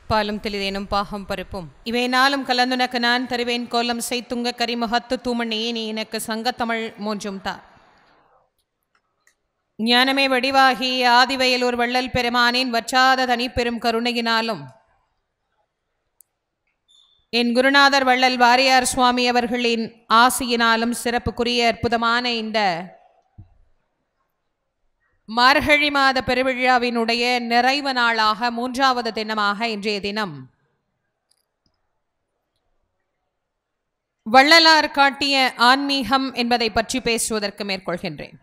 பாலும் தெளிதேனும் பாகம் பருப்பும் இவை நாளும் கலந்துனக்கு நான் தருவேன் கோலம் செய்துங்க கரிமுகத்து தூமணியே நீ எனக்கு சங்கத்தமிழ் மூன்றும் தா ஞானமே வடிவாகி ஆதிவயல் ஒரு வள்ளல் பெருமானின் வற்றாத தனி பெரும் கருணையினாலும் என் குருநாதர் வள்ளல் வாரியார் சுவாமி அவர்களின் ஆசியினாலும் சிறப்புக்குரிய அற்புதமான இந்த மார்கழி மாத பெருவிழாவினுடைய நிறைவு நாளாக மூன்றாவது தினமாக இன்றைய தினம் வள்ளலார் காட்டிய ஆன்மீகம் என்பதை பற்றி பேசுவதற்கு மேற்கொள்கின்றேன்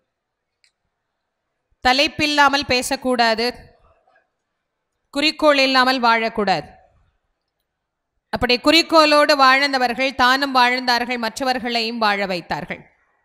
தலைப்பில்லாமல் பேசக்கூடாது குறிக்கோள் இல்லாமல் வாழக்கூடாது அப்படி குறிக்கோளோடு வாழ்ந்தவர்கள் தானும் வாழ்ந்தார்கள் மற்றவர்களையும் வாழ வைத்தார்கள்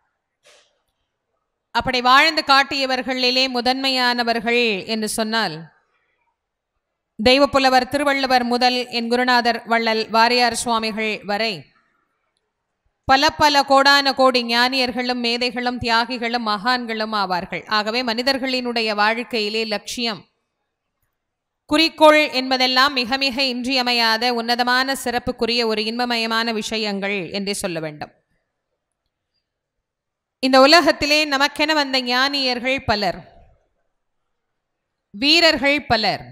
அப்படி வாழ்ந்து காட்டியவர்களிலே முதன்மையானவர்கள் என்று சொன்னால் தெய்வப்புலவர் திருவள்ளுவர் முதல் என் குருநாதர் வள்ளல் வாரியார் சுவாமிகள் வரை பல பல கோடான கோடி ஞானியர்களும் மேதைகளும் தியாகிகளும் மகான்களும் ஆவார்கள் ஆகவே மனிதர்களினுடைய வாழ்க்கையிலே லட்சியம் குறிக்கோள் என்பதெல்லாம் மிக மிக இன்றியமையாத உன்னதமான சிறப்புக்குரிய ஒரு இன்பமயமான விஷயங்கள் என்றே சொல்ல வேண்டும் இந்த உலகத்திலே நமக்கென வந்த ஞானியர்கள் பலர் வீரர்கள் பலர்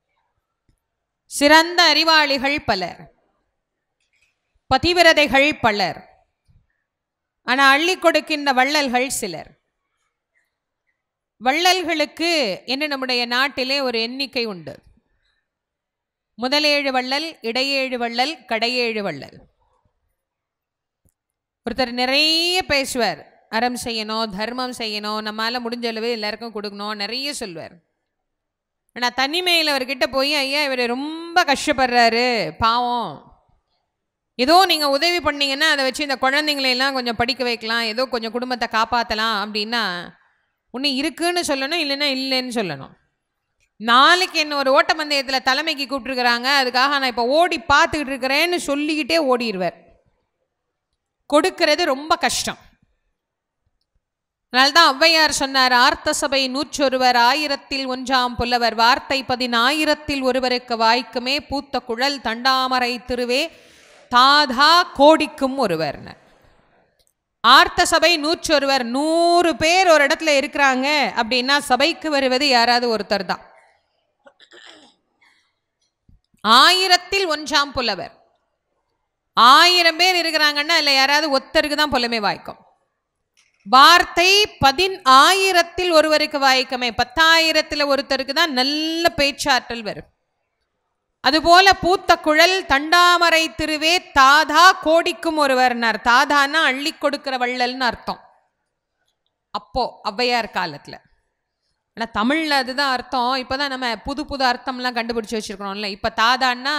சிறந்த அறிவாளிகள் பலர் பதிவிரதைகள் பலர் ஆனால் அள்ளி கொடுக்கின்ற வள்ளல்கள் சிலர் வள்ளல்களுக்கு என்று நம்முடைய நாட்டிலே ஒரு எண்ணிக்கை உண்டு முதலேழு வள்ளல் இடையேழு வள்ளல் கடையேழு வள்ளல் ஒருத்தர் நிறைய பேசுவார் அறம் செய்யணும் தர்மம் செய்யணும் நம்மளால் முடிஞ்ச அளவு எல்லாருக்கும் கொடுக்கணும் நிறைய சொல்வார் ஆனால் தனிமையில் அவர்கிட்ட போய் ஐயா இவர் ரொம்ப கஷ்டப்படுறாரு பாவம் ஏதோ நீங்கள் உதவி பண்ணீங்கன்னா அதை வச்சு இந்த குழந்தைங்களையெல்லாம் கொஞ்சம் படிக்க வைக்கலாம் ஏதோ கொஞ்சம் குடும்பத்தை காப்பாற்றலாம் அப்படின்னா ஒன்று இருக்குன்னு சொல்லணும் இல்லைன்னா இல்லைன்னு சொல்லணும் நாளைக்கு என்ன ஒரு ஓட்டப்பந்தயத்தில் தலைமைக்கு கூப்பிட்டுருக்குறாங்க அதுக்காக நான் இப்போ ஓடி பார்த்துக்கிட்டு இருக்கிறேன்னு சொல்லிக்கிட்டே ஓடிடுவார் கொடுக்கிறது ரொம்ப கஷ்டம் அதனால்தான் ஔவையார் சொன்னார் ஆர்த்த சபை நூற்றொருவர் ஆயிரத்தில் ஒன்றாம் புலவர் வார்த்தை பதினாயிரத்தில் ஒருவருக்கு வாய்க்குமே பூத்த குழல் தண்டாமரை திருவே தாதா கோடிக்கும் ஒருவர்னு ஆர்த்த சபை நூற்றொருவர் நூறு பேர் ஒரு இடத்துல இருக்கிறாங்க அப்படின்னா சபைக்கு வருவது யாராவது ஒருத்தர் தான் ஆயிரத்தில் ஒன்றாம் புலவர் ஆயிரம் பேர் இருக்கிறாங்கன்னா இல்லை யாராவது ஒத்தருக்கு தான் புலமை வாய்க்கும் வார்த்தை பதின் ஆயிரத்தில் ஒருவருக்கு வாய்க்குமே பத்தாயிரத்தில் ஒருத்தருக்கு தான் நல்ல பேச்சாற்றல் வரும் அதுபோல பூத்த குழல் தண்டாமரை திருவே தாதா கோடிக்கும் ஒருவர்னார் தாதான்னா அள்ளி கொடுக்கிற வள்ளல்னு அர்த்தம் அப்போ ஔவையார் காலத்துல ஆனால் தமிழில் அதுதான் அர்த்தம் இப்போதான் நம்ம புது புது அர்த்தம்லாம் கண்டுபிடிச்சி வச்சிருக்கணும்ல இப்போ தாதான்னா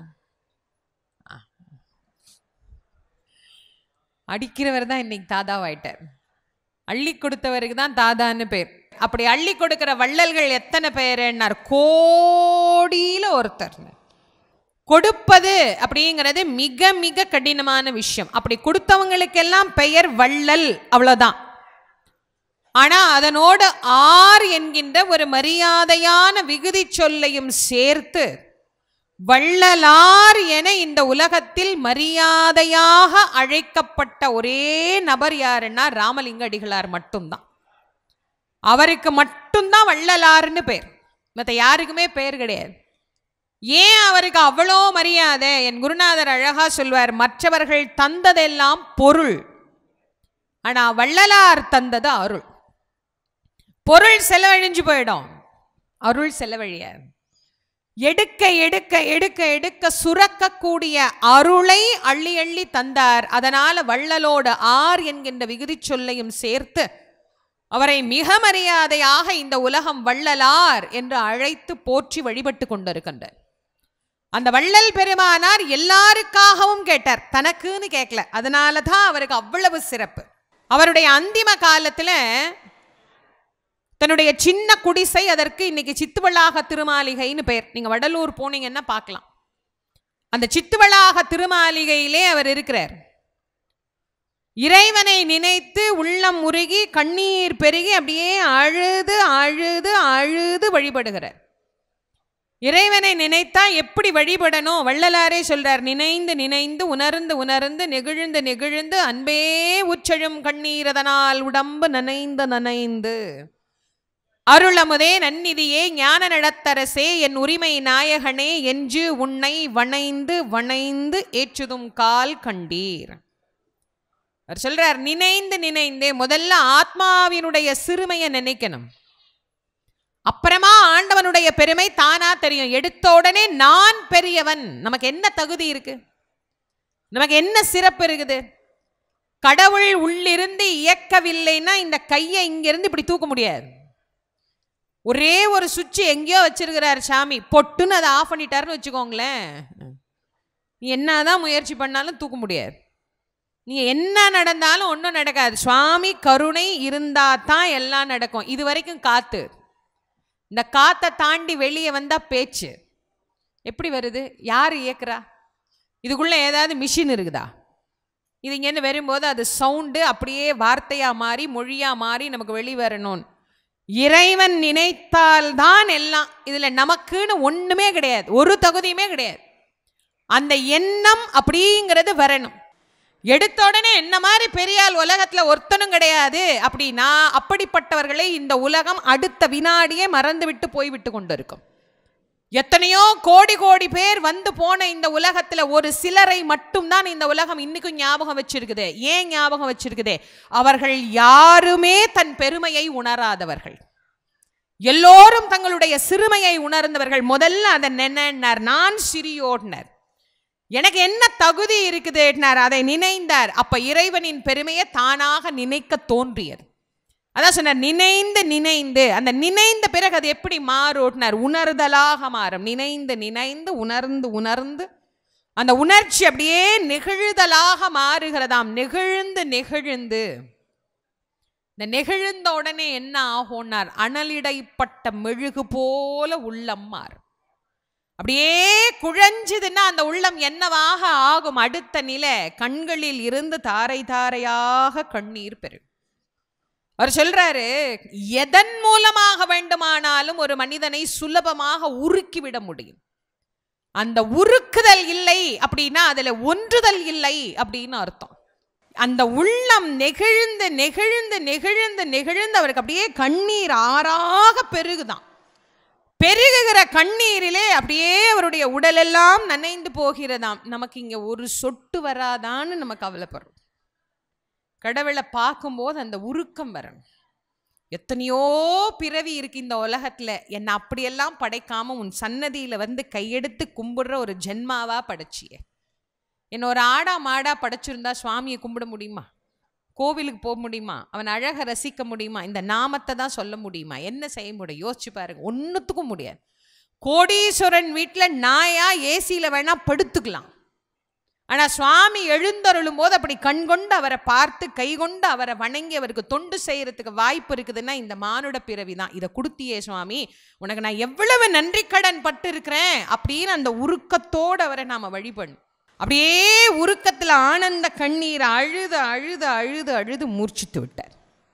அடிக்கிறவர் தான் இன்னைக்கு தாதாவாயிட்டார் அள்ளி கொடுத்தவருக்கு தான் தாதான்னு பேர் அப்படி அள்ளி கொடுக்கிற வள்ளல்கள் எத்தனை பேருன்னார் கோடியில ஒருத்தர் கொடுப்பது அப்படிங்கிறது மிக மிக கடினமான விஷயம் அப்படி கொடுத்தவங்களுக்கெல்லாம் பெயர் வள்ளல் அவ்வளோதான் ஆனா அதனோடு ஆர் என்கின்ற ஒரு மரியாதையான விகுதி சொல்லையும் சேர்த்து வள்ளலார் என இந்த உலகத்தில் மரியாதையாக அழைக்கப்பட்ட ஒரே நபர் யாருன்னா ராமலிங்க அடிகளார் மட்டும்தான் அவருக்கு மட்டும்தான் வள்ளலார்னு பேர் மற்ற யாருக்குமே பேர் கிடையாது ஏன் அவருக்கு அவ்வளோ மரியாதை என் குருநாதர் அழகா சொல்வார் மற்றவர்கள் தந்ததெல்லாம் பொருள் ஆனா வள்ளலார் தந்தது அருள் பொருள் செலவழிஞ்சு போயிடும் அருள் செலவழியாது எடுக்க எடுக்க எடுக்க எடுக்க சுரக்கக்கூடிய அருளை அள்ளி அள்ளி தந்தார் அதனால வள்ளலோடு ஆர் என்கின்ற விகுதி சொல்லையும் சேர்த்து அவரை மிக மரியாதையாக இந்த உலகம் வள்ளலார் என்று அழைத்து போற்றி வழிபட்டு கொண்டிருக்கின்றார் அந்த வள்ளல் பெருமானார் எல்லாருக்காகவும் கேட்டார் தனக்குன்னு கேட்கல அதனால தான் அவருக்கு அவ்வளவு சிறப்பு அவருடைய அந்திம காலத்துல தன்னுடைய சின்ன குடிசை அதற்கு இன்னைக்கு சித்துவளாக திருமாளிகைன்னு பெயர் நீங்க வடலூர் போனீங்கன்னா பார்க்கலாம் அந்த சித்துவளாக திருமாளிகையிலே அவர் இருக்கிறார் இறைவனை நினைத்து உள்ளம் முருகி கண்ணீர் பெருகி அப்படியே அழுது அழுது அழுது வழிபடுகிறார் இறைவனை நினைத்தா எப்படி வழிபடணும் வள்ளலாரே சொல்றார் நினைந்து நினைந்து உணர்ந்து உணர்ந்து நெகிழ்ந்து நெகிழ்ந்து அன்பே உச்சழும் கண்ணீரதனால் உடம்பு நனைந்து நனைந்து அருளமுதே நன்னிதியே ஞான நடத்தரசே என் உரிமை நாயகனே என்று உன்னை வணைந்து வணைந்து ஏற்றுதும் கால் கண்டீர் அவர் சொல்றார் நினைந்து நினைந்தே முதல்ல ஆத்மாவினுடைய சிறுமையை நினைக்கணும் அப்புறமா ஆண்டவனுடைய பெருமை தானா தெரியும் எடுத்த உடனே நான் பெரியவன் நமக்கு என்ன தகுதி இருக்கு நமக்கு என்ன சிறப்பு இருக்குது கடவுள் உள்ளிருந்து இயக்கவில்லைன்னா இந்த கையை இங்கிருந்து இப்படி தூக்க முடியாது ஒரே ஒரு சுவிட்ச் எங்கேயோ வச்சிருக்கிறார் சாமி பொட்டுன்னு அதை ஆஃப் பண்ணிட்டாருன்னு வச்சுக்கோங்களேன் நீ என்னதான் முயற்சி பண்ணாலும் தூக்க முடியாது நீங்க என்ன நடந்தாலும் ஒன்றும் நடக்காது சுவாமி கருணை இருந்தா தான் எல்லாம் நடக்கும் இது வரைக்கும் காத்து இந்த காத்தை தாண்டி வெளியே வந்தா பேச்சு எப்படி வருது யார் இயக்குறா இதுக்குள்ள ஏதாவது மிஷின் இருக்குதா இது இங்கேருந்து வரும்போது அது சவுண்டு அப்படியே வார்த்தையா மாறி மொழியா மாறி நமக்கு வெளிவரணும் இறைவன் நினைத்தால்தான் எல்லாம் இதுல நமக்குன்னு ஒண்ணுமே கிடையாது ஒரு தகுதியுமே கிடையாது அந்த எண்ணம் அப்படிங்கிறது வரணும் எடுத்த உடனே என்ன மாதிரி பெரியாள் உலகத்துல ஒருத்தனும் கிடையாது அப்படின்னா அப்படிப்பட்டவர்களை இந்த உலகம் அடுத்த வினாடியே மறந்து விட்டு போய்விட்டு கொண்டு இருக்கும் எத்தனையோ கோடி கோடி பேர் வந்து போன இந்த உலகத்துல ஒரு சிலரை மட்டும்தான் இந்த உலகம் இன்னைக்கும் ஞாபகம் வச்சிருக்குது ஏன் ஞாபகம் வச்சிருக்குது அவர்கள் யாருமே தன் பெருமையை உணராதவர்கள் எல்லோரும் தங்களுடைய சிறுமையை உணர்ந்தவர்கள் முதல்ல அதை நினைனார் நான் சிறியோட்னர் எனக்கு என்ன தகுதி இருக்குதுன்னார் அதை நினைந்தார் அப்ப இறைவனின் பெருமையை தானாக நினைக்க தோன்றியது அதான் சொன்னார் நினைந்து நினைந்து அந்த நினைந்த பிறகு அது எப்படி மாறுனார் உணர்தலாக மாறும் நினைந்து நினைந்து உணர்ந்து உணர்ந்து அந்த உணர்ச்சி அப்படியே நெகிழுதலாக மாறுகிறதாம் நெகிழ்ந்து நெகிழ்ந்து இந்த நெகிழ்ந்த உடனே என்ன ஆகும்னார் அனலிடைப்பட்ட மெழுகு போல உள்ளம் மாறும் அப்படியே குழஞ்சுதுன்னா அந்த உள்ளம் என்னவாக ஆகும் அடுத்த நிலை கண்களில் இருந்து தாரை தாரையாக கண்ணீர் பெறும் அவர் சொல்றாரு எதன் மூலமாக வேண்டுமானாலும் ஒரு மனிதனை சுலபமாக உருக்கி விட முடியும் அந்த உருக்குதல் இல்லை அப்படின்னா அதுல ஒன்றுதல் இல்லை அப்படின்னு அர்த்தம் அந்த உள்ளம் நெகிழ்ந்து நெகிழ்ந்து நெகிழ்ந்து நெகிழ்ந்து அவருக்கு அப்படியே கண்ணீர் ஆறாக பெருகுதான் பெருகுகிற கண்ணீரிலே அப்படியே அவருடைய உடலெல்லாம் நனைந்து போகிறதாம் நமக்கு இங்க ஒரு சொட்டு வராதான்னு நம்ம கவலைப்படுறோம் கடவுளை பார்க்கும்போது அந்த உருக்கம் வரணும் எத்தனையோ பிறவி இருக்கு இந்த உலகத்துல என்னை அப்படியெல்லாம் படைக்காம உன் சன்னதியில வந்து கையெடுத்து கும்பிடுற ஒரு ஜென்மாவா படைச்சியே என்ன ஒரு ஆடா மாடா படைச்சிருந்தா சுவாமியை கும்பிட முடியுமா கோவிலுக்கு போக முடியுமா அவன் அழகை ரசிக்க முடியுமா இந்த நாமத்தை தான் சொல்ல முடியுமா என்ன செய்ய முடியும் யோசிச்சு பாருங்க ஒன்றுத்துக்கும் முடியாது கோடீஸ்வரன் வீட்டில் நாயா ஏசியில் வேணா படுத்துக்கலாம் ஆனால் சுவாமி எழுந்தருளும் போது அப்படி கண் கொண்டு அவரை பார்த்து கை கொண்டு அவரை வணங்கி அவருக்கு தொண்டு செய்யறதுக்கு வாய்ப்பு இருக்குதுன்னா இந்த மானுட பிறவி தான் இதை கொடுத்தியே சுவாமி உனக்கு நான் எவ்வளவு நன்றி கடன் பட்டு இருக்கிறேன் அப்படின்னு அந்த உருக்கத்தோடு அவரை நாம் வழிபடணும் அப்படியே உருக்கத்தில் ஆனந்த கண்ணீர் அழுது அழுது அழுது அழுது மூர்ச்சித்து விட்டார்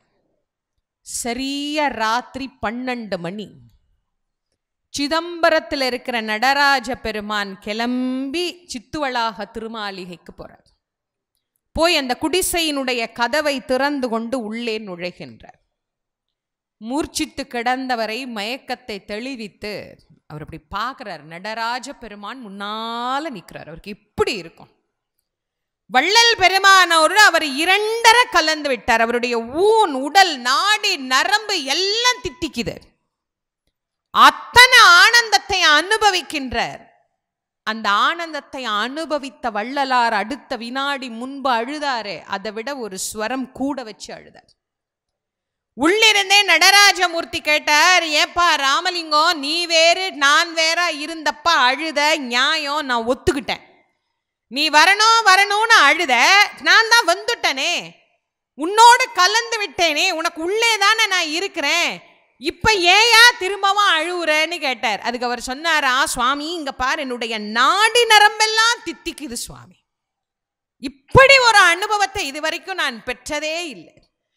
சரியா ராத்திரி பன்னெண்டு மணி சிதம்பரத்தில் இருக்கிற நடராஜ பெருமான் கிளம்பி சித்துவளாக திருமாளிகைக்கு போறார் போய் அந்த குடிசையினுடைய கதவை திறந்து கொண்டு உள்ளே நுழைகின்றார் மூர்ச்சித்து கிடந்தவரை மயக்கத்தை தெளிவித்து அவர் அப்படி பார்க்குறார் நடராஜ பெருமான் முன்னால நிற்கிறார் அவருக்கு இப்படி இருக்கும் வள்ளல் பெருமானவர் அவர் இரண்டர கலந்து விட்டார் அவருடைய ஊன் உடல் நாடி நரம்பு எல்லாம் தித்திக்குது அத்தனை ஆனந்தத்தை அனுபவிக்கின்றார் அந்த ஆனந்தத்தை அனுபவித்த வள்ளலார் அடுத்த வினாடி முன்பு அழுதாரே அதை விட ஒரு ஸ்வரம் கூட வச்சு அழுதார் உள்ளிருந்தே நடராஜமூர்த்தி கேட்டார் ஏப்பா ராமலிங்கம் நீ வேறு நான் வேற இருந்தப்ப அழுத நியாயம் நான் ஒத்துக்கிட்டேன் நீ வரணும் வரணும்னு அழுத நான் தான் வந்துட்டனே உன்னோடு கலந்து விட்டேனே உனக்கு உள்ளே தானே நான் இருக்கிறேன் இப்ப ஏயா திரும்பவும் அழுவுறேன்னு கேட்டார் அதுக்கு அவர் சொன்னாரா சுவாமி இங்க பாரு என்னுடைய நாடி நரம்பெல்லாம் தித்திக்குது சுவாமி இப்படி ஒரு அனுபவத்தை இதுவரைக்கும் நான் பெற்றதே இல்லை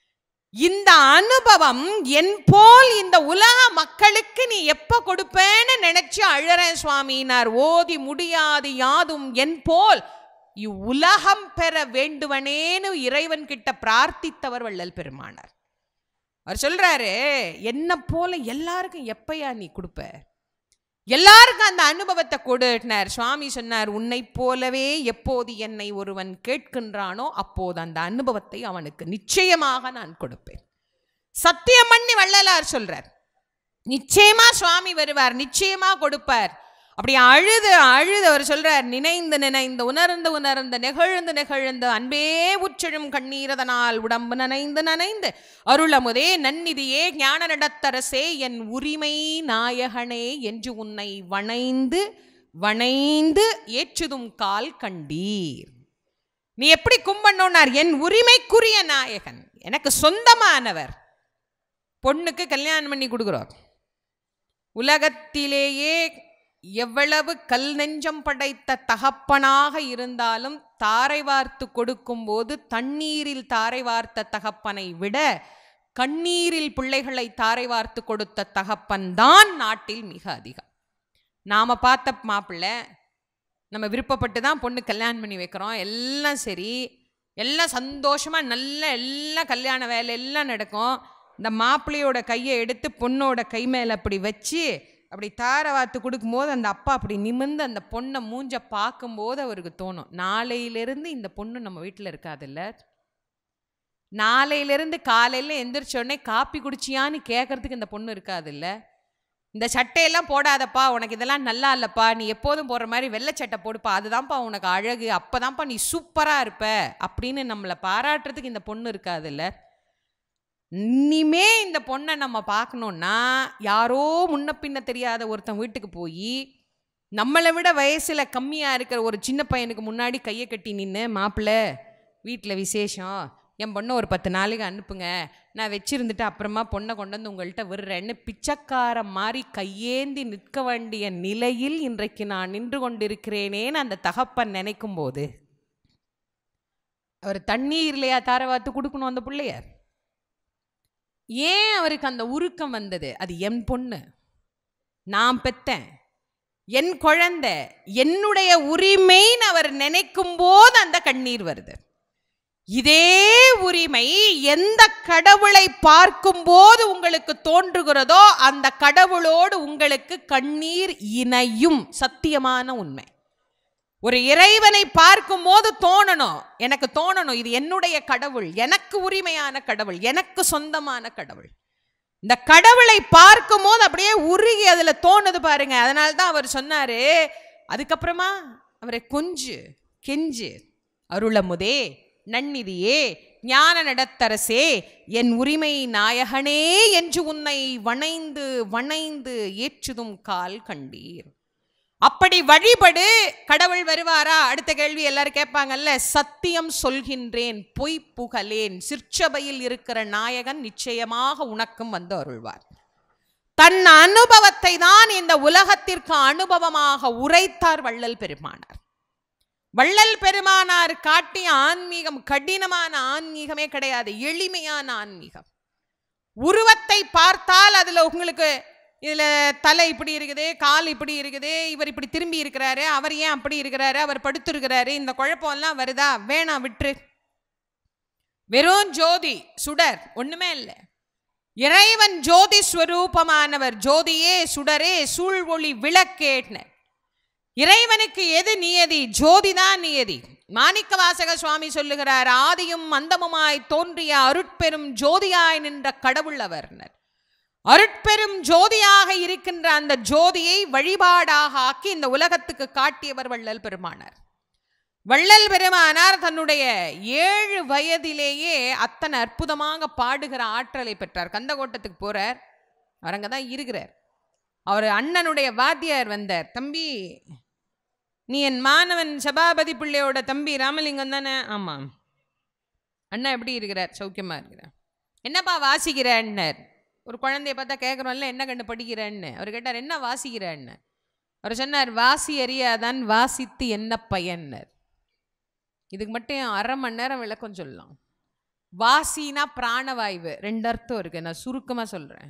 இந்த அனுபவம் என் போல் இந்த உலக மக்களுக்கு நீ எப்ப கொடுப்பேன்னு நினைச்சு அழறேன் சுவாமினார் ஓதி முடியாது யாதும் என் போல் இவ்வுலகம் பெற வேண்டுவனேன்னு இறைவன் கிட்ட பிரார்த்தித்தவர் வள்ளல் பெருமானார் அவர் சொல்றாரு என்ன போல எல்லாருக்கும் எப்பயா நீ கொடுப்ப எல்லாருக்கும் அந்த அனுபவத்தை கொடுனார் சுவாமி சொன்னார் உன்னை போலவே எப்போது என்னை ஒருவன் கேட்கின்றானோ அப்போது அந்த அனுபவத்தை அவனுக்கு நிச்சயமாக நான் கொடுப்பேன் சத்தியம் பண்ணி வள்ளலார் சொல்றார் நிச்சயமா சுவாமி வருவார் நிச்சயமா கொடுப்பார் அப்படி அழுது அழுது அவர் சொல்றார் நினைந்து நினைந்து உணர்ந்து உணர்ந்து நெகிழ்ந்து நெகிழ்ந்து அன்பே உச்செழும் கண்ணீரதனால் உடம்பு நனைந்து நனைந்து அருளமுதே நன்னிதியே ஞான நடத்தரசே என் உரிமை நாயகனே என்று உன்னை வணைந்து வணைந்து ஏற்றுதும் கால் கண்டீர் நீ எப்படி கும்பண்ணோனார் என் உரிமைக்குரிய நாயகன் எனக்கு சொந்தமானவர் பொண்ணுக்கு கல்யாணம் பண்ணி கொடுக்குறோம் உலகத்திலேயே எவ்வளவு கல் நெஞ்சம் படைத்த தகப்பனாக இருந்தாலும் தாரை வார்த்து கொடுக்கும்போது தண்ணீரில் தாரை வார்த்த தகப்பனை விட கண்ணீரில் பிள்ளைகளை தாரை வார்த்து கொடுத்த தகப்பன் தான் நாட்டில் மிக அதிகம் நாம பார்த்த மாப்பிள்ளை நம்ம விருப்பப்பட்டு தான் பொண்ணு கல்யாணம் பண்ணி வைக்கிறோம் எல்லாம் சரி எல்லாம் சந்தோஷமா நல்ல எல்லாம் கல்யாண வேலை எல்லாம் நடக்கும் இந்த மாப்பிள்ளையோட கையை எடுத்து பொண்ணோட கை மேலே அப்படி வச்சு அப்படி தார வாத்து கொடுக்கும்போது அந்த அப்பா அப்படி நிமிர்ந்து அந்த பொண்ணை மூஞ்ச பார்க்கும்போது அவருக்கு தோணும் நாளையிலிருந்து இந்த பொண்ணு நம்ம வீட்டில் இருக்காதுல்ல நாளையிலிருந்து காலையில் எந்திரிச்ச உடனே காப்பி குடிச்சியான்னு கேட்கறதுக்கு இந்த பொண்ணு இருக்காதுல்ல இந்த சட்டையெல்லாம் போடாதப்பா உனக்கு இதெல்லாம் நல்லா இல்லைப்பா நீ எப்போதும் போடுற மாதிரி வெள்ளை சட்டை போடுப்பா அதுதான்ப்பா உனக்கு அழகு அப்போதான்ப்பா நீ சூப்பராக இருப்ப அப்படின்னு நம்மளை பாராட்டுறதுக்கு இந்த பொண்ணு இருக்காதுல்ல இனிமே இந்த பொண்ணை நம்ம பார்க்கணுன்னா யாரோ முன்ன பின்ன தெரியாத ஒருத்தன் வீட்டுக்கு போய் நம்மளை விட வயசில் கம்மியாக இருக்கிற ஒரு சின்ன பையனுக்கு முன்னாடி கையை கட்டி நின்று மாப்பிள்ளை வீட்டில் விசேஷம் என் பொண்ணை ஒரு பத்து நாளைக்கு அனுப்புங்க நான் வச்சிருந்துட்டு அப்புறமா பொண்ணை கொண்டு வந்து உங்கள்கிட்ட விடுறேன்னு பிச்சைக்கார மாதிரி கையேந்தி நிற்க வேண்டிய நிலையில் இன்றைக்கு நான் நின்று கொண்டிருக்கிறேனேன்னு அந்த தகப்பன் நினைக்கும் போது அவர் தண்ணீர்லையா தாரவாத்து கொடுக்கணும் அந்த பிள்ளைய ஏன் அவருக்கு அந்த உருக்கம் வந்தது அது என் பொண்ணு நான் பெத்தேன் என் குழந்தை என்னுடைய உரிமைன்னு அவர் நினைக்கும் போது அந்த கண்ணீர் வருது இதே உரிமை எந்த கடவுளை பார்க்கும்போது உங்களுக்கு தோன்றுகிறதோ அந்த கடவுளோடு உங்களுக்கு கண்ணீர் இணையும் சத்தியமான உண்மை ஒரு இறைவனை பார்க்கும்போது தோணணும் எனக்கு தோணணும் இது என்னுடைய கடவுள் எனக்கு உரிமையான கடவுள் எனக்கு சொந்தமான கடவுள் இந்த கடவுளை பார்க்கும்போது அப்படியே உருகி அதுல தோணுது பாருங்க அதனால தான் அவர் சொன்னாரு அதுக்கப்புறமா அவரை கொஞ்சு கெஞ்சு அருளமுதே நன்னிதியே ஞான நடத்தரசே என் உரிமை நாயகனே என்று உன்னை வணைந்து வணைந்து ஏற்றுதும் கால் கண்டீர் அப்படி வழிபடு கடவுள் வருவாரா அடுத்த கேள்வி எல்லாரும் கேட்பாங்கல்ல சத்தியம் சொல்கின்றேன் பொய் புகழேன் சிற்சபையில் இருக்கிற நாயகன் நிச்சயமாக உனக்கும் வந்து அருள்வார் தன் அனுபவத்தை தான் இந்த உலகத்திற்கு அனுபவமாக உரைத்தார் வள்ளல் பெருமானார் வள்ளல் பெருமானார் காட்டிய ஆன்மீகம் கடினமான ஆன்மீகமே கிடையாது எளிமையான ஆன்மீகம் உருவத்தை பார்த்தால் அதுல உங்களுக்கு இதுல தலை இப்படி இருக்குது கால் இப்படி இருக்குது இவர் இப்படி திரும்பி இருக்கிறாரு அவர் ஏன் அப்படி இருக்கிறாரு அவர் படுத்திருக்கிறாரு இந்த குழப்பம்லாம் வருதா வேணாம் விட்டுரு வெறும் ஜோதி சுடர் ஒண்ணுமே இல்லை இறைவன் ஜோதி ஸ்வரூபமானவர் ஜோதியே சுடரே சூழ் ஒளி விளக்கேட்னர் இறைவனுக்கு எது நியதி ஜோதிதான் நியதி மாணிக்க வாசக சுவாமி சொல்லுகிறார் ஆதியும் அந்தமுமாய் தோன்றிய அருட்பெரும் ஜோதியாய் நின்ற கடவுள் அவர்னர் அருட்பெரும் ஜோதியாக இருக்கின்ற அந்த ஜோதியை வழிபாடாக ஆக்கி இந்த உலகத்துக்கு காட்டியவர் வள்ளல் பெருமானார் வள்ளல் பெருமானார் தன்னுடைய ஏழு வயதிலேயே அத்தனை அற்புதமாக பாடுகிற ஆற்றலை பெற்றார் கந்தகோட்டத்துக்கு போறார் அவர் அங்கே தான் இருக்கிறார் அவர் அண்ணனுடைய வாத்தியார் வந்தார் தம்பி நீ என் மாணவன் சபாபதி பிள்ளையோட தம்பி ராமலிங்கம் தானே ஆமாம் அண்ணா எப்படி இருக்கிறார் சௌக்கியமா இருக்கிறார் என்னப்பா வாசிக்கிறேன்னர் ஒரு குழந்தைய பார்த்தா கேட்குறோம்ல என்ன கண்டு படிக்கிறேன்னு அவர் கேட்டார் என்ன வாசிக்கிறேன்னு அவர் சொன்னார் வாசி அறியாதான் வாசித்து என்ன பயன்னர் இதுக்கு மட்டும் அரை மணி நேரம் விளக்கம் சொல்லலாம் வாசினா பிராணவாயு ரெண்டு அர்த்தம் இருக்கு நான் சுருக்கமா சொல்றேன்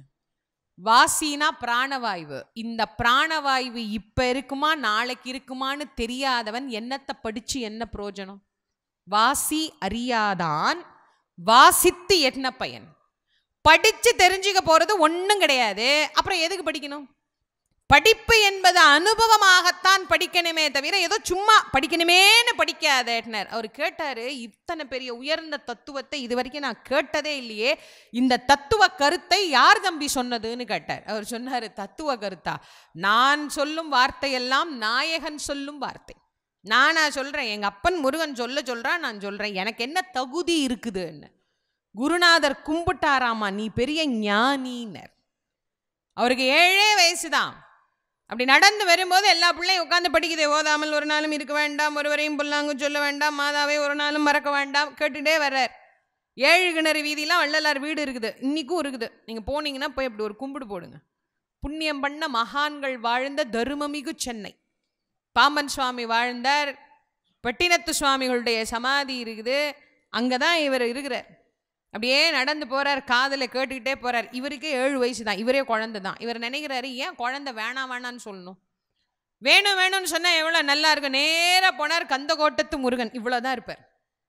வாசினா பிராணவாயு இந்த பிராணவாயு இப்ப இருக்குமா நாளைக்கு இருக்குமான்னு தெரியாதவன் என்னத்தை படிச்சு என்ன பிரயோஜனம் வாசி அறியாதான் வாசித்து என்ன பயன் படிச்சு தெரிஞ்சுக்க போறது ஒண்ணும் கிடையாது அப்புறம் எதுக்கு படிக்கணும் படிப்பு என்பது அனுபவமாகத்தான் படிக்கணுமே தவிர ஏதோ சும்மா படிக்கணுமேன்னு படிக்காதேட்னர் அவர் கேட்டாரு இத்தனை பெரிய உயர்ந்த தத்துவத்தை இது வரைக்கும் நான் கேட்டதே இல்லையே இந்த தத்துவ கருத்தை யார் தம்பி சொன்னதுன்னு கேட்டார் அவர் சொன்னாரு தத்துவ கருத்தா நான் சொல்லும் வார்த்தையெல்லாம் நாயகன் சொல்லும் வார்த்தை நானா சொல்றேன் எங்க அப்பன் முருகன் சொல்ல சொல்றான் நான் சொல்றேன் எனக்கு என்ன தகுதி இருக்குதுன்னு குருநாதர் கும்பிட்டாராமா நீ பெரிய ஞானினர் அவருக்கு ஏழே வயசுதான் அப்படி நடந்து வரும்போது எல்லா பிள்ளையும் உட்காந்து படிக்குது ஓதாமல் ஒரு நாளும் இருக்க வேண்டாம் ஒருவரையும் புல்லாங்கு சொல்ல வேண்டாம் மாதாவை ஒரு நாளும் மறக்க வேண்டாம் கேட்டுட்டே வர்றார் ஏழு கிணறு வீதியெல்லாம் வள்ளலார் வீடு இருக்குது இன்னிக்கும் இருக்குது நீங்கள் போனீங்கன்னா போய் அப்படி ஒரு கும்பிடு போடுங்க புண்ணியம் பண்ண மகான்கள் வாழ்ந்த தருமமிகு சென்னை பாம்பன் சுவாமி வாழ்ந்தார் பட்டினத்து சுவாமிகளுடைய சமாதி இருக்குது அங்கே தான் இவர் இருக்கிறார் அப்படியே நடந்து போறார் காதில் கேட்டுக்கிட்டே போறார் இவருக்கே ஏழு வயசு தான் இவரே குழந்தை தான் இவர் நினைக்கிறாரு ஏன் குழந்தை வேணாம் வேணான்னு சொல்லணும் வேணும் வேணும்னு சொன்னா எவ்வளோ நல்லா இருக்கும் நேராக போனார் கந்தகோட்டத்து முருகன் இவ்வளோதான் இருப்பார்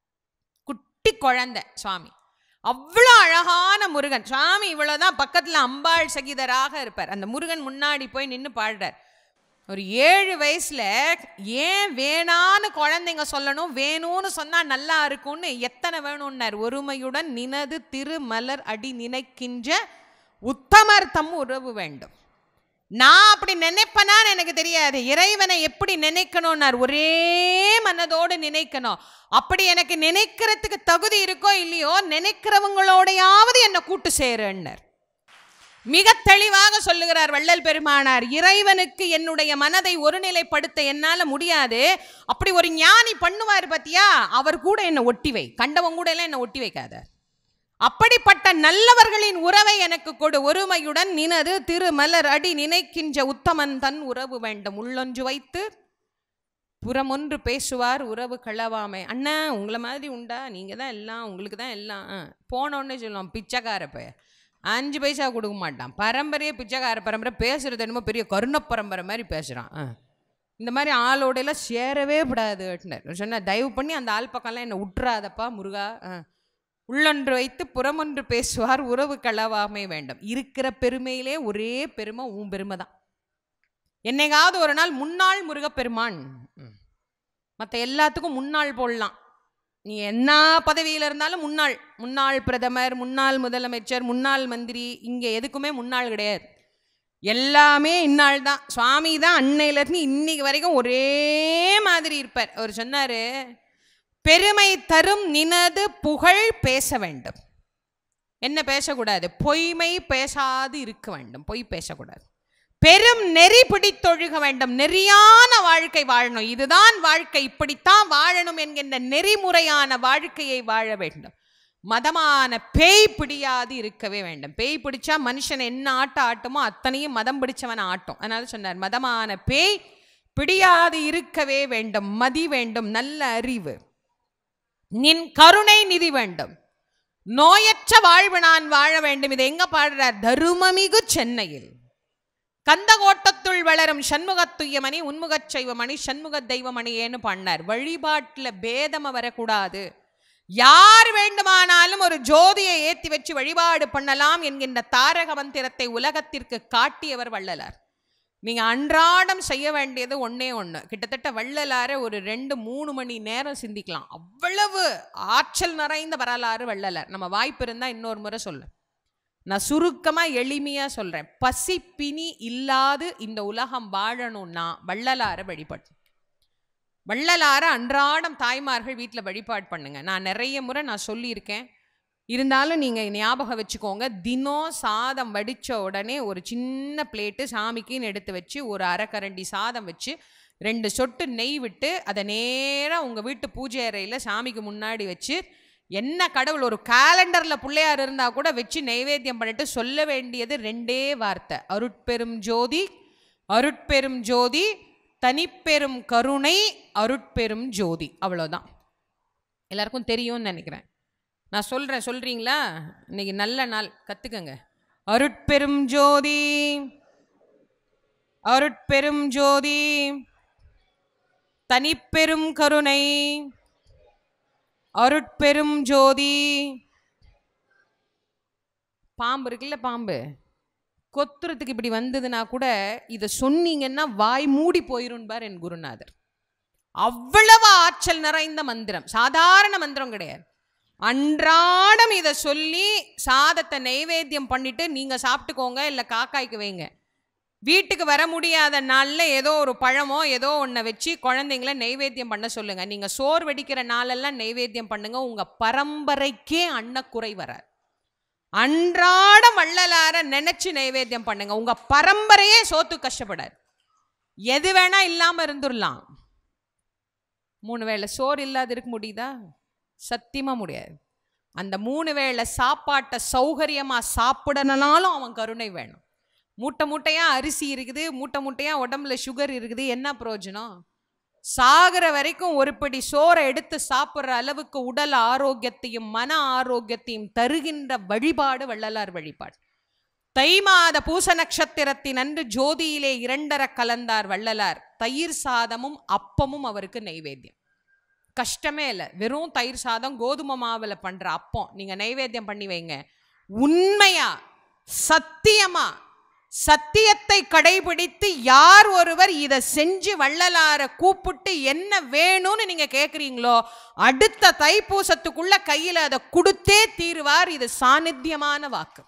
குட்டி குழந்தை சுவாமி அவ்வளோ அழகான முருகன் சுவாமி இவ்வளோதான் பக்கத்தில் அம்பாள் சகிதராக இருப்பார் அந்த முருகன் முன்னாடி போய் நின்று பாடுறார் ஒரு ஏழு வயசுல ஏன் வேணான்னு குழந்தைங்க சொல்லணும் வேணும்னு சொன்னா நல்லா இருக்கும்னு எத்தனை வேணும்னார் ஒருமையுடன் நினது திருமலர் அடி நினைக்கின்ற உத்தமர் தம் உறவு வேண்டும் நான் அப்படி நினைப்பனான்னு எனக்கு தெரியாது இறைவனை எப்படி நினைக்கணும்னார் ஒரே மனதோடு நினைக்கணும் அப்படி எனக்கு நினைக்கிறதுக்கு தகுதி இருக்கோ இல்லையோ நினைக்கிறவங்களோடையாவது என்னை கூட்டு சேருன்னார் மிக தெளிவாக சொல்லுகிறார் வள்ளல் பெருமானார் இறைவனுக்கு என்னுடைய மனதை ஒருநிலைப்படுத்த என்னால முடியாது அப்படி ஒரு ஞானி பண்ணுவார் பாத்தியா அவர் கூட என்னை ஒட்டி வை கண்டவன் கூட எல்லாம் என்னை ஒட்டி வைக்காத அப்படிப்பட்ட நல்லவர்களின் உறவை எனக்கு கொடு ஒருமையுடன் நினது திருமலர் அடி நினைக்கின்ற உத்தமன் தன் உறவு வேண்டும் உள்ளொன்று வைத்து புறமொன்று பேசுவார் உறவு களவாமை அண்ணா உங்களை மாதிரி உண்டா நீங்க தான் எல்லாம் உங்களுக்கு தான் எல்லாம் ஆ. போனோடனே சொல்லுவோம் பிச்சைக்கார பைய அஞ்சு பைசா கொடுக்க மாட்டான் பரம்பரையே பிச்சைக்கார பரம்பரை பேசுறது என்னமோ பெரிய கருண பரம்பரை மாதிரி பேசுகிறான் இந்த மாதிரி ஆளோட எல்லாம் சேரவே விடாது சொன்ன தயவு பண்ணி அந்த ஆள் பக்கம்லாம் என்னை விட்டுறாதப்பா முருகா ஆ. உள்ளொன்று வைத்து புறமொன்று பேசுவார் உறவு களவாமை வேண்டும் இருக்கிற பெருமையிலே ஒரே பெருமை உன் பெருமை தான் என்னைக்காவது ஒரு நாள் முன்னாள் முருகப்பெருமான் மற்ற எல்லாத்துக்கும் முன்னாள் போடலாம் நீ என்ன பதவியில் இருந்தாலும் முன்னாள் முன்னாள் பிரதமர் முன்னாள் முதலமைச்சர் முன்னாள் மந்திரி இங்கே எதுக்குமே முன்னாள் கிடையாது எல்லாமே இந்நாள் தான் சுவாமி தான் அன்னையிலேருந்து இன்னைக்கு வரைக்கும் ஒரே மாதிரி இருப்பார் அவர் சொன்னார் பெருமை தரும் நினது புகழ் பேச வேண்டும் என்ன பேசக்கூடாது பொய்மை பேசாது இருக்க வேண்டும் பொய் பேசக்கூடாது பெரும் நெறி பிடித்தொழுக வேண்டும் நெறியான வாழ்க்கை வாழணும் இதுதான் வாழ்க்கை இப்படித்தான் வாழணும் என்கின்ற நெறிமுறையான வாழ்க்கையை வாழ வேண்டும் மதமான பேய் பிடியாது இருக்கவே வேண்டும் பேய் பிடிச்சா மனுஷன் என்ன ஆட்டம் ஆட்டுமோ அத்தனையும் மதம் பிடிச்சவன் ஆட்டும் அதனால சொன்னார் மதமான பேய் பிடியாது இருக்கவே வேண்டும் மதி வேண்டும் நல்ல அறிவு நின் கருணை நிதி வேண்டும் நோயற்ற வாழ்வு நான் வாழ வேண்டும் இதை எங்க பாடுறார் தருமமிகு சென்னையில் கந்தகோட்டத்துள் வளரும் சண்முகத்துய்யமணி உன்முகச் செய்வமணி சண்முக தெய்வமணியேன்னு பண்ணார் வழிபாட்டில் பேதம வரக்கூடாது யார் வேண்டுமானாலும் ஒரு ஜோதியை ஏத்தி வச்சு வழிபாடு பண்ணலாம் என்கின்ற தாரக மந்திரத்தை உலகத்திற்கு காட்டியவர் வள்ளலார் நீங்க அன்றாடம் செய்ய வேண்டியது ஒண்ணே ஒண்ணு கிட்டத்தட்ட வள்ளலார ஒரு ரெண்டு மூணு மணி நேரம் சிந்திக்கலாம் அவ்வளவு ஆற்றல் நிறைந்த வரலாறு வள்ளலார் நம்ம வாய்ப்பு இருந்தா இன்னொரு முறை சொல்லு நான் சுருக்கமா எளிமையா சொல்றேன் பசி பிணி இல்லாது இந்த உலகம் வாழணும்னா வள்ளலார வழிபடு வள்ளலார அன்றாடம் தாய்மார்கள் வீட்டில் வழிபாடு பண்ணுங்க நான் நிறைய முறை நான் சொல்லியிருக்கேன் இருந்தாலும் நீங்கள் ஞாபகம் வச்சுக்கோங்க தினம் சாதம் வடித்த உடனே ஒரு சின்ன பிளேட்டு சாமிக்குன்னு எடுத்து வச்சு ஒரு அரைக்கரண்டி சாதம் வச்சு ரெண்டு சொட்டு நெய் விட்டு அதை நேராக உங்கள் வீட்டு பூஜை அறையில் சாமிக்கு முன்னாடி வச்சு என்ன கடவுள் ஒரு காலண்டரில் பிள்ளையார் இருந்தால் கூட வச்சு நைவேத்தியம் பண்ணிட்டு சொல்ல வேண்டியது ரெண்டே வார்த்தை அருட்பெரும் ஜோதி அருட்பெரும் ஜோதி தனிப்பெரும் கருணை அருட்பெரும் ஜோதி அவ்வளோதான் எல்லாருக்கும் தெரியும்னு நினைக்கிறேன் நான் சொல்றேன் சொல்றீங்களா இன்னைக்கு நல்ல நாள் கத்துக்கங்க அருட்பெரும் ஜோதி அருட்பெரும் ஜோதி தனிப்பெரும் கருணை அருட்பெரும் ஜோதி பாம்பு இருக்குல்ல பாம்பு கொத்துறதுக்கு இப்படி வந்ததுன்னா கூட இதை சொன்னீங்கன்னா வாய் மூடி போயிரும்பார் என் குருநாதர் அவ்வளவு ஆற்றல் நிறைந்த மந்திரம் சாதாரண மந்திரம் கிடையாது அன்றாடம் இதை சொல்லி சாதத்தை நைவேத்தியம் பண்ணிட்டு நீங்க சாப்பிட்டுக்கோங்க இல்லை காக்காய்க்கு வைங்க வீட்டுக்கு வர முடியாத நாளில் ஏதோ ஒரு பழமோ ஏதோ ஒன்றை வச்சு குழந்தைங்கள நைவேத்தியம் பண்ண சொல்லுங்க நீங்க சோறு வெடிக்கிற நாளெல்லாம் நைவேத்தியம் பண்ணுங்க உங்க பரம்பரைக்கே அன்னக்குறை வராது அன்றாடம் வள்ளலார நினைச்சு நைவேத்தியம் பண்ணுங்க உங்க பரம்பரையே சோத்து கஷ்டப்படாது எது வேணா இல்லாம இருந்துடலாம் மூணு வேளை சோறு இல்லாத இருக்க முடியுதா சத்தியமா முடியாது அந்த மூணு வேளை சாப்பாட்டை சௌகரியமா சாப்பிடணும்னாலும் அவன் கருணை வேணும் மூட்டை மூட்டையா அரிசி இருக்குது மூட்டை மூட்டையா உடம்புல சுகர் இருக்குது என்ன பிரயோஜனம் சாகிற வரைக்கும் ஒரு படி சோறை எடுத்து சாப்பிட்ற அளவுக்கு உடல் ஆரோக்கியத்தையும் மன ஆரோக்கியத்தையும் தருகின்ற வழிபாடு வள்ளலார் வழிபாடு தை மாத பூச நட்சத்திரத்தின் அன்று ஜோதியிலே இரண்டர கலந்தார் வள்ளலார் தயிர் சாதமும் அப்பமும் அவருக்கு நைவேத்தியம் கஷ்டமே இல்லை வெறும் தயிர் சாதம் கோதுமை மாவில் பண்ற அப்பம் நீங்க நைவேத்தியம் பண்ணி வைங்க உண்மையா சத்தியமா சத்தியத்தை கடைபிடித்து யார் ஒருவர் இதை செஞ்சு வள்ளலார கூப்பிட்டு என்ன வேணும்னு நீங்க கேக்குறீங்களோ அடுத்த தைப்பூசத்துக்குள்ள கையில அதை கொடுத்தே தீருவார் இது சாநித்தியமான வாக்கு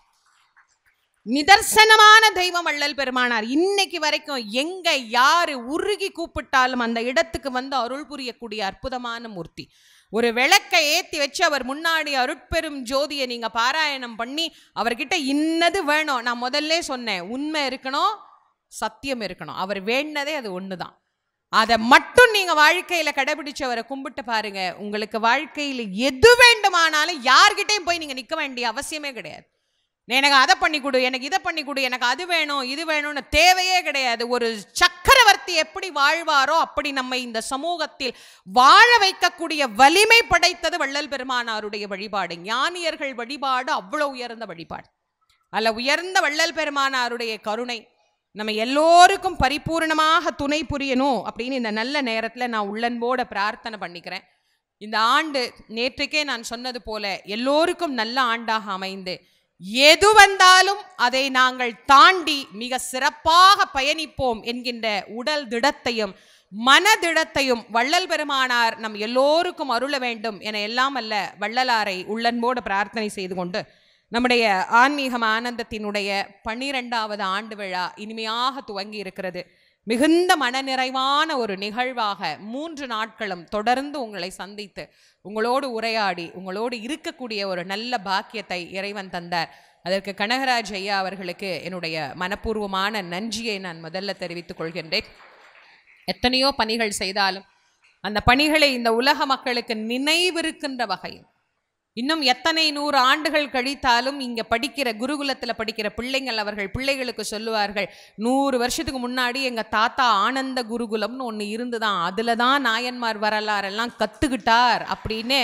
நிதர்சனமான தெய்வம் வள்ளல் பெருமானார் இன்னைக்கு வரைக்கும் எங்க யாரு உருகி கூப்பிட்டாலும் அந்த இடத்துக்கு வந்து அருள் புரியக்கூடிய அற்புதமான மூர்த்தி ஒரு விளக்கை ஏத்தி வச்சு அவர் முன்னாடி அருட்பெரும் ஜோதியை நீங்க பாராயணம் பண்ணி அவர்கிட்ட இன்னது வேணும் நான் முதல்ல சொன்னேன் உண்மை இருக்கணும் சத்தியம் இருக்கணும் அவர் வேண்டதே அது ஒண்ணுதான் அதை மட்டும் நீங்க வாழ்க்கையில கடைபிடிச்சு அவரை கும்பிட்டு பாருங்க உங்களுக்கு வாழ்க்கையில எது வேண்டுமானாலும் யார்கிட்டயும் போய் நீங்க நிக்க வேண்டிய அவசியமே கிடையாது எனக்கு அதை பண்ணி கொடு எனக்கு இதை பண்ணி கொடு எனக்கு அது வேணும் இது வேணும்னு தேவையே கிடையாது ஒரு சக்கரவர்த்தி எப்படி வாழ்வாரோ அப்படி நம்ம இந்த சமூகத்தில் வாழ வைக்கக்கூடிய வலிமை படைத்தது வள்ளல் பெருமானாருடைய வழிபாடு ஞானியர்கள் வழிபாடு அவ்வளோ உயர்ந்த வழிபாடு அல்ல உயர்ந்த வள்ளல் பெருமானாருடைய கருணை நம்ம எல்லோருக்கும் பரிபூர்ணமாக துணை புரியணும் அப்படின்னு இந்த நல்ல நேரத்தில் நான் உள்ளன்போட பிரார்த்தனை பண்ணிக்கிறேன் இந்த ஆண்டு நேற்றுக்கே நான் சொன்னது போல எல்லோருக்கும் நல்ல ஆண்டாக அமைந்து எது வந்தாலும் அதை நாங்கள் தாண்டி மிக சிறப்பாக பயணிப்போம் என்கின்ற உடல் திடத்தையும் மனதிடத்தையும் வள்ளல் பெருமானார் நம் எல்லோருக்கும் அருள வேண்டும் என எல்லாம் அல்ல வள்ளலாரை உள்ளன்போடு பிரார்த்தனை செய்து கொண்டு நம்முடைய ஆன்மீகம் ஆனந்தத்தினுடைய பன்னிரெண்டாவது ஆண்டு விழா இனிமையாக துவங்கி இருக்கிறது மிகுந்த மனநிறைவான ஒரு நிகழ்வாக மூன்று நாட்களும் தொடர்ந்து உங்களை சந்தித்து உங்களோடு உரையாடி உங்களோடு இருக்கக்கூடிய ஒரு நல்ல பாக்கியத்தை இறைவன் தந்தார் அதற்கு கனகராஜ் ஐயா அவர்களுக்கு என்னுடைய மனப்பூர்வமான நன்றியை நான் முதல்ல தெரிவித்துக் கொள்கின்றேன் எத்தனையோ பணிகள் செய்தாலும் அந்த பணிகளை இந்த உலக மக்களுக்கு நினைவிருக்கின்ற வகையில் இன்னும் எத்தனை நூறு ஆண்டுகள் கழித்தாலும் இங்க படிக்கிற குருகுலத்துல படிக்கிற பிள்ளைங்கள் அவர்கள் பிள்ளைகளுக்கு சொல்லுவார்கள் நூறு வருஷத்துக்கு முன்னாடி எங்க தாத்தா ஆனந்த குருகுலம்னு ஒண்ணு இருந்துதான் அதுல தான் நாயன்மார் வரலாறெல்லாம் கத்துக்கிட்டார் அப்படின்னு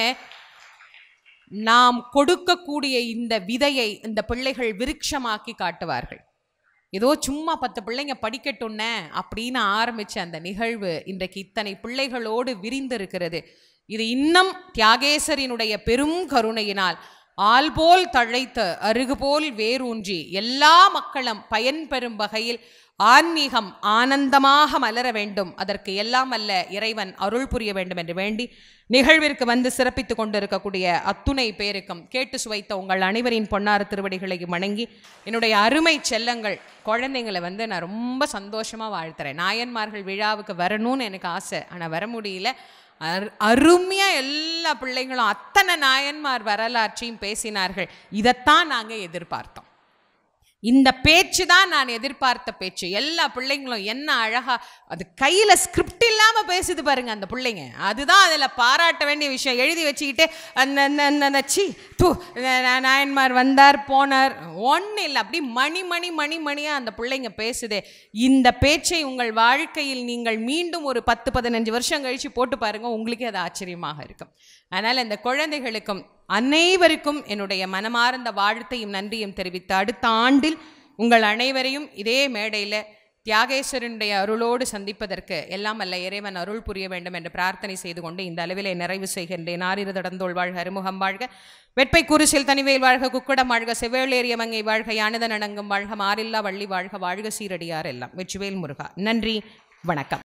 நாம் கொடுக்கக்கூடிய இந்த விதையை இந்த பிள்ளைகள் விருட்சமாக்கி காட்டுவார்கள் ஏதோ சும்மா பத்து பிள்ளைங்க படிக்கட்டும்னே அப்படின்னு ஆரம்பிச்ச அந்த நிகழ்வு இன்றைக்கு இத்தனை பிள்ளைகளோடு விரிந்திருக்கிறது இது இன்னும் தியாகேசரினுடைய பெரும் கருணையினால் ஆள்போல் தழைத்து அருகுபோல் வேரூன்றி எல்லா மக்களும் பயன்பெறும் வகையில் ஆன்மீகம் ஆனந்தமாக மலர வேண்டும் அதற்கு எல்லாம் அல்ல இறைவன் அருள் புரிய வேண்டும் என்று வேண்டி நிகழ்விற்கு வந்து சிறப்பித்துக் கொண்டிருக்கக்கூடிய அத்துணை பேருக்கும் கேட்டு சுவைத்த உங்கள் அனைவரின் பொன்னார் திருவடிகளையும் வணங்கி என்னுடைய அருமை செல்லங்கள் குழந்தைங்களை வந்து நான் ரொம்ப சந்தோஷமாக வாழ்த்துறேன் நாயன்மார்கள் விழாவுக்கு வரணும்னு எனக்கு ஆசை ஆனால் வர முடியல அரு அருமையாக எல்லா பிள்ளைங்களும் அத்தனை நாயன்மார் வரலாற்றையும் பேசினார்கள் இதைத்தான் நாங்கள் எதிர்பார்த்தோம் இந்த பேச்சு தான் நான் எதிர்பார்த்த பேச்சு எல்லா பிள்ளைங்களும் என்ன அழகா அது கையில ஸ்கிரிப்ட் இல்லாம பேசுது பாருங்க அந்த பிள்ளைங்க அதுதான் அதுல பாராட்ட வேண்டிய விஷயம் எழுதி வச்சுக்கிட்டு அந்த அந்த அந்த- அந்த சி தூ நா- நா- நாயன்மார் வந்தார் போனார் ஒன்றும் இல்லை அப்படி மணி மணி மணி மணியாக அந்த பிள்ளைங்க பேசுதே இந்த பேச்சை உங்கள் வாழ்க்கையில் நீங்கள் மீண்டும் ஒரு பத்து பதினஞ்சு வருஷம் கழித்து போட்டு பாருங்க உங்களுக்கே அது ஆச்சரியமாக இருக்கும் அதனால் இந்த குழந்தைகளுக்கும் அனைவருக்கும் என்னுடைய மனமார்ந்த வாழ்த்தையும் நன்றியும் தெரிவித்து அடுத்த ஆண்டில் உங்கள் அனைவரையும் இதே மேடையில் தியாகேஸ்வரனுடைய அருளோடு சந்திப்பதற்கு எல்லாம் அல்ல இறைவன் அருள் புரிய வேண்டும் என்று பிரார்த்தனை செய்து கொண்டு இந்த அளவிலே நிறைவு செய்கின்றேன் ஆரிரு தடந்தோள் வாழ்க அருமுகம் வாழ்க வெட்பை குருசில் தனிவேல் வாழ்க குக்குடம் வாழ்க செவ்வேளேறிய மங்கை வாழ்க யானதன் அடங்கும் வாழ்க மாறில்லா வள்ளி வாழ்க வாழ்க சீரடியார் எல்லாம் வெற்றிவேல் முருகா நன்றி வணக்கம்